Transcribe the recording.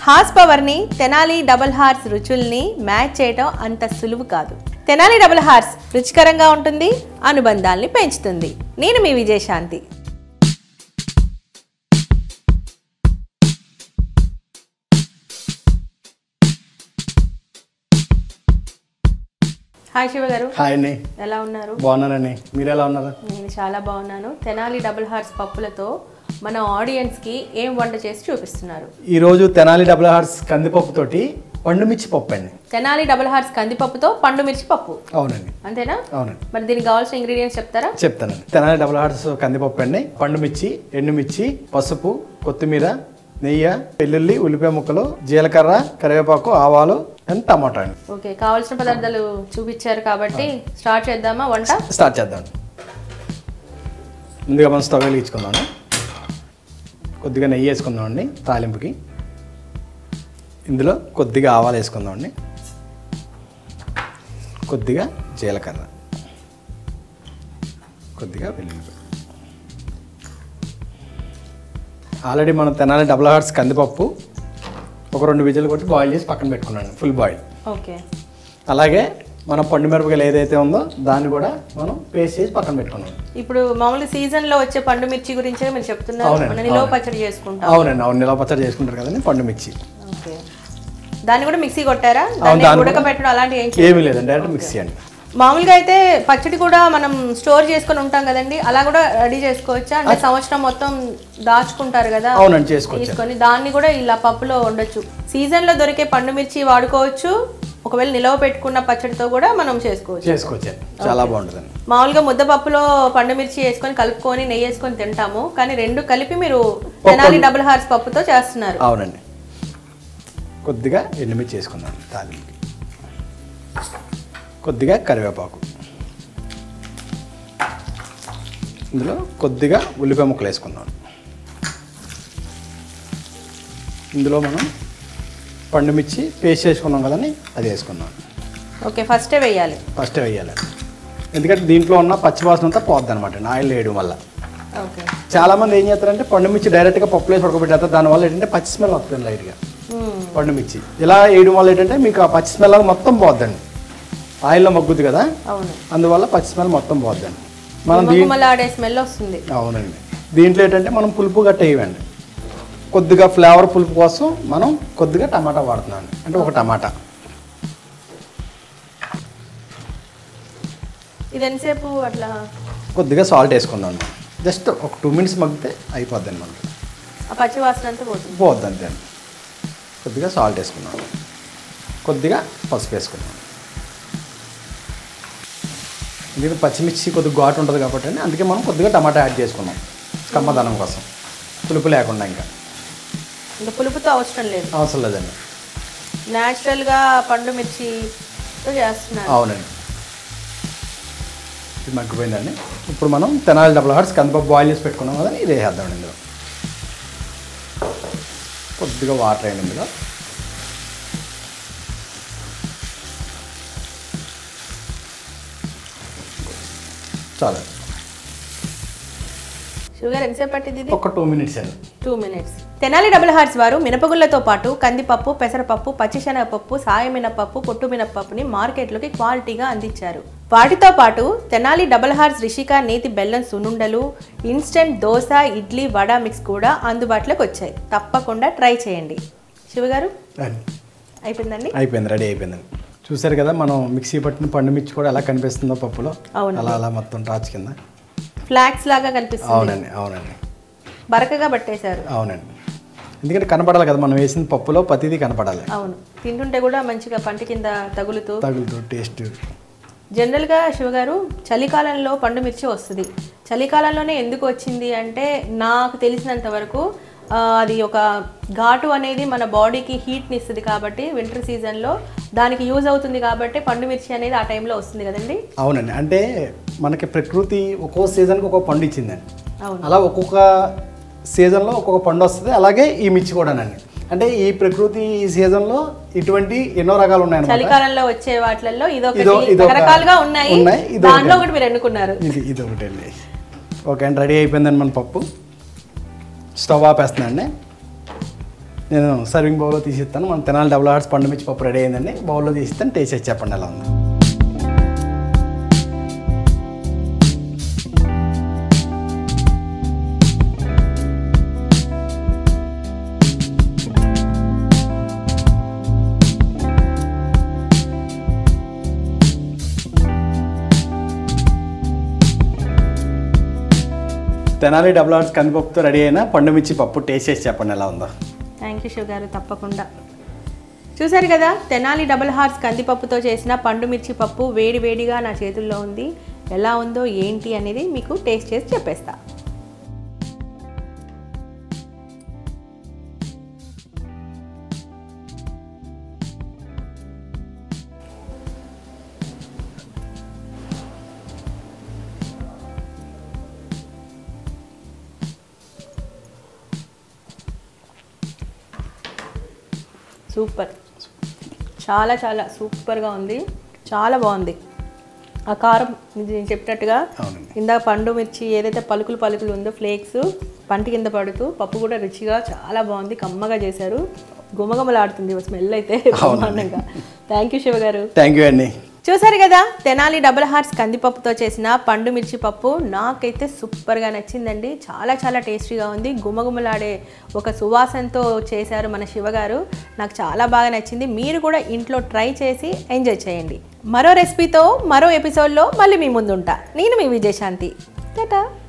Horse పవర్ని Tenali double horse రుచుల్ని match చేయడం అంత సులువు కాదు తెనాలి డబుల్ హార్స్ రుచికరంగా ఉంటుంది అనుబంధాల్ని పెంచుతుంది నేను మీ విజయశాంతి హాయ్ శివ గారు హాయ్ అండి ఎలా ఉన్నారు బాగున్నారండి మీరు ఎలా ఉన్నారు నేను చాలా బాగున్నాను తెనాలి డబుల్ హార్స్ పప్పులతో మన ఆడియన్స్కి ఏం వంట చేసి చూపిస్తున్నారు ఈరోజు తెనాలి డబుల్ హార్స్ కందిపప్పుతోటి పండుమిర్చి పప్పు అండి తెనాలి డబుల్ హార్స్ కందిపప్పుతో పండు మిర్చి పప్పు అవునండి అంతేనా అవునండి మరి దీనికి కావాల్సిన ఇంగ్రీడియంట్స్ చెప్తారా చెప్తానండి తెనాలి డబుల్ హార్స్ కందిపప్పు అండి పండుమిర్చి ఎండుమిర్చి పసుపు కొత్తిమీర నెయ్యి వెల్లుల్లి ఉల్లిపాయ ముక్కలు జీలకర్ర కరివేపాకు ఆవాలు అండ్ టమాటా అండి ఓకే కావాల్సిన పదార్థాలు చూపించారు కాబట్టి స్టార్ట్ చేద్దామా వంట స్టార్ట్ చేద్దాం ముందుగా మనం స్టవ్ వెలిగించుకుందాం కొద్దిగా నెయ్యి వేసుకుందామండి తాలింపుకి ఇందులో కొద్దిగా ఆవాలు వేసుకుందామండి కొద్దిగా జీలకర్ర కొద్దిగా వెల్లుల్లి ఆల్రెడీ మనం తినాలి డబుల్ హార్ట్స్ కందిపప్పు ఒక రెండు విజలు కొట్టి బాయిల్ చేసి పక్కన పెట్టుకున్నాను ఫుల్ బాయిల్ ఓకే అలాగే మన పండు మిరపకాయలు ఏదైతే ఉందో దాన్ని కూడా మనం పేస్ట్ చేసి పక్కన పెట్టుకున్నాం ఇప్పుడు మామూలు సీజన్ లో వచ్చే పండు మిర్చి గురించే మీరు చెప్తున్నారు అవునండి, మన నిలవ అవునండి. పచ్చడి చేసుకుంటాం అవునండి అవును నిలవ పచ్చడి చేసుకుంటారు కదండి పండు మిర్చి ఓకే దాన్ని కూడా మిక్సీ కొట్టారా అవును, దాన్ని దాన్ని కూడా- ఉడకబెట్టడం అలాంటి ఏం ఏమీ లేదండి డైరెక్ట్ మిక్సీ అండి మామూలుగా అయితే పచ్చడి కూడా మనం స్టోర్ చేసుకొని ఉంటాం కదండి అలా కూడా రెడీ చేసుకోవచ్చా అంటే సంవత్సరం మొత్తం దాచుకుంటారు కదా అవునండి చేసుకోవచ్చు తీసుకొని దాన్ని కూడా ఇలా పప్పులో ఉండొచ్చు సీజన్ లో దొరికే పండు మిర్చి వాడుకోవచ్చు ఒకవేళ నిలవ పెట్టుకున్న పచ్చడితో కూడా మనం చేసుకోవచ్చు చేసుకోవచ్చు చాలా బాగుంటుందండి మామూలుగా ముద్దపప్పులో పండు మిర్చి వేసుకొని కలుపుకొని నెయ్యి వేసుకొని తింటాము కానీ రెండు కలిపి మీరు తెనాలి డబుల్ హార్స్ పప్పుతో చేస్తున్నారు అవునండి కొద్దిగా ఎండుమిర్చి వేసుకుందాం తాలింపుకి కొద్దిగా కరివేపాకు ఇందులో కొద్దిగా ఉల్లిపాయ ముక్కలు వేసుకుందాం ఇందులో మనం పండుమిర్చి పేస్ట్ చేసుకున్నాం కదండి అది వేసుకుందాం ఓకే ఫస్టే వేయాలి ఫస్ట్ వేయాలి ఎందుకంటే దీంట్లో ఉన్న పచ్చివాసన అంతా పోద్ది అనమాట ఆయిల్ వేయడం వల్ల ఓకే చాలా మంది ఏం చేస్తారంటే పండుమిర్చి డైరెక్ట్గా పప్పులో వేసి ఉడకబెట్టేస్తారు దానివల్ల ఏంటంటే పచ్చి స్మెల్ వస్తుంది లైట్గా మ్మ్. పండుమిర్చి ఇలా వేయడం వల్ల ఏంటంటే మీకు ఆ పచ్చి స్మెల్ అనేది మొత్తం పోద్దండి ఆయిల్లో మగ్గుద్ది కదా అవును అందువల్ల పచ్చి స్మెల్ మొత్తం పోద్దండి మనం దీ గుమలాడే స్మెల్ వస్తుంది అవునండి దీంట్లో ఏంటంటే మనం పులుపు గట్ట వేయండి కొద్దిగా ఫ్లేవర్ పులుపు కోసం మనం కొద్దిగా టమాటా వాడుతున్నాం అంటే ఒక టమాటా ఇది ఎంతసేపు అట్లా కొద్దిగా సాల్ట్ వేసుకుందాం జస్ట్ ఒక టూ మినిట్స్ మగ్గితే అయిపోద్దండి మనకి ఆ పచ్చి వాసన అంతా పోతుంది పోద్ది అంతే అండి కొద్దిగా సాల్ట్ వేసుకున్నాం కొద్దిగా పసుపు వేసుకున్నాం దీనికి పచ్చిమిర్చి కొద్దిగా ఘాటు ఉంటుంది కాబట్టి అండి అందుకే మనం కొద్దిగా టమాటా యాడ్ చేసుకున్నాం కమ్మదనం కోసం పులుపు లేకుండా ఇంకా ఇంకా పులుపుతో అవసరం లేదు అవసరం లేదండి న్యాచురల్గా పండు మిర్చితో చేస్తున్నారు అవునండి ఇది మగ్గిపోయిందండి ఇప్పుడు మనం తెనాలి డబుల్ హార్ట్స్ కందిపప్పు బాయిల్ చేసి పెట్టుకున్నాం కదా ఇది వేసేద్దామండి ఇందులో కొద్దిగా వాటర్ వేయండి ఇందులో చాలు షుగర్ ఎంతసేపు పట్టింది ఇది ఒక టూ మినిట్స్ అండి two minutes Tenali double horse వారు మినపగుళ్ళతో పాటు కందిపప్పు పెసరపప్పు పచ్చిశనగపప్పు సాయ మినపప్పు పొట్టు మినపప్పుని మార్కెట్లోకి క్వాలిటీగా అందించారు వాటితో పాటు తెనాలి డబుల్ హార్ట్స్ రిషిక నేతి బెల్లం సునుండలు ఇన్స్టెంట్ దోశ ఇడ్లీ వడ మిక్స్ కూడా అందుబాటులోకి వచ్చాయి తప్పకుండా ట్రై చేయండి శివగారు అండి. అయిపోయిందండి అయిపోయింది రెడీ అయిపోయిందండి చూసారు కదా మనం మిక్సీ పట్టిన పండు మిర్చి కూడా ఎలా కనిపిస్తుందో పప్పులో అవును. అలా అలా మొత్తం టాచ్ కింద ఫ్లాక్స్ లాగా కనిపిస్తుంది అవునండి అవునండి బరకగా పట్టేశారు అవునండి ఎందుకంటే కనపడాలి కదా మనం వేసిన పప్పులో ప్రతిదీ కనపడాలి అవును తింటుంటే కూడా మంచిగా పంట కింద తగులుతూ తగులుతూ టేస్ట్ జనరల్గా శివగారు చలికాలంలో పండు మిర్చి వస్తుంది చలికాలంలోనే ఎందుకు వచ్చింది అంటే నాకు తెలిసినంత వరకు ఆ, అది ఒక ఘాటు అనేది మన బాడీకి హీట్ని ఇస్తుంది కాబట్టి వింటర్ సీజన్లో దానికి యూజ్ అవుతుంది కాబట్టి పండు మిర్చి అనేది ఆ టైంలో వస్తుంది కదండి అవునండి అంటే మనకి ప్రకృతి ఒక్కో సీజన్కి ఒక్కొక్క పండు ఇచ్చిందండి అవును అలా ఒక్కొక్క సీజన్లో ఒక్కొక్క పండు వస్తుంది అలాగే ఈ మిర్చి కూడానండి అంటే ఈ ప్రకృతి ఈ సీజన్లో ఇటువంటి ఎన్నో రకాలు ఉన్నాయన్నమాట చలికాలంలో వచ్చే వాటిల్లో ఇదొకటి ఇదో- ఇదొక- రకరకాలుగా ఉన్నాయి ఉన్నాయి, ఇదొకటి. దానిలో ఒకటి మీరు ఎన్నుకున్నారు ఇది ఇది ఒకటి అండి ఓకే అండి రెడీ అయిపోయిందండి మన పప్పు స్టవ్ ఆపేస్తున్నాండి నేను సర్వింగ్ బౌల్లో తీసిస్తాను మన తెనాలి డబుల్ హార్ట్స్ పండు మిర్చి పప్పు రెడీ అయిందండి బౌల్లో తీసిస్తాను టేస్ట్ చేసి చెప్పండి ఎలా ఉంది తెనాలి డబుల్ హార్ట్స్ కందిపప్పుతో రెడీ అయిన పండు మిర్చి పప్పు టేస్ట్ చేసి చెప్పండి ఎలా ఉందో థ్యాంక్ యూ శివ గారు తప్పకుండా చూసారు కదా తెనాలి డబుల్ హార్స్ కందిపప్పుతో చేసిన పండు మిర్చి పప్పు వేడి వేడిగా నా చేతుల్లో ఉంది ఎలా ఉందో ఏంటి అనేది మీకు టేస్ట్ చేసి చెప్పేస్తా సూపర్ చాలా చాలా సూపర్గా ఉంది చాలా బాగుంది ఆ కారం ఇది నేను చెప్పినట్టుగా అవునండి ఇందాక పండు మిర్చి ఏదైతే పలుకులు పలుకులు ఉందో ఫ్లేక్స్ పంట కింద పడుతూ పప్పు కూడా రుచిగా చాలా బాగుంది కమ్మగా చేశారు గుమగుమలాడుతుంది స్మెల్ అయితే బ్రహ్మాండంగా థ్యాంక్ యూ శివ గారు థ్యాంక్ యూ అండి చూసారు కదా తెనాలి డబుల్ హార్ట్స్ కందిపప్పుతో చేసిన పండు మిర్చి పప్పు నాకైతే సూపర్గా నచ్చిందండి చాలా చాలా టేస్టీగా ఉంది గుమగుమలాడే ఒక సువాసనతో చేశారు మన శివగారు నాకు చాలా బాగా నచ్చింది మీరు కూడా ఇంట్లో ట్రై చేసి ఎంజాయ్ చేయండి మరో రెసిపీతో మరో ఎపిసోడ్లో మళ్ళీ మీ ముందుంటా నేను మీ విజయశాంతి టాటా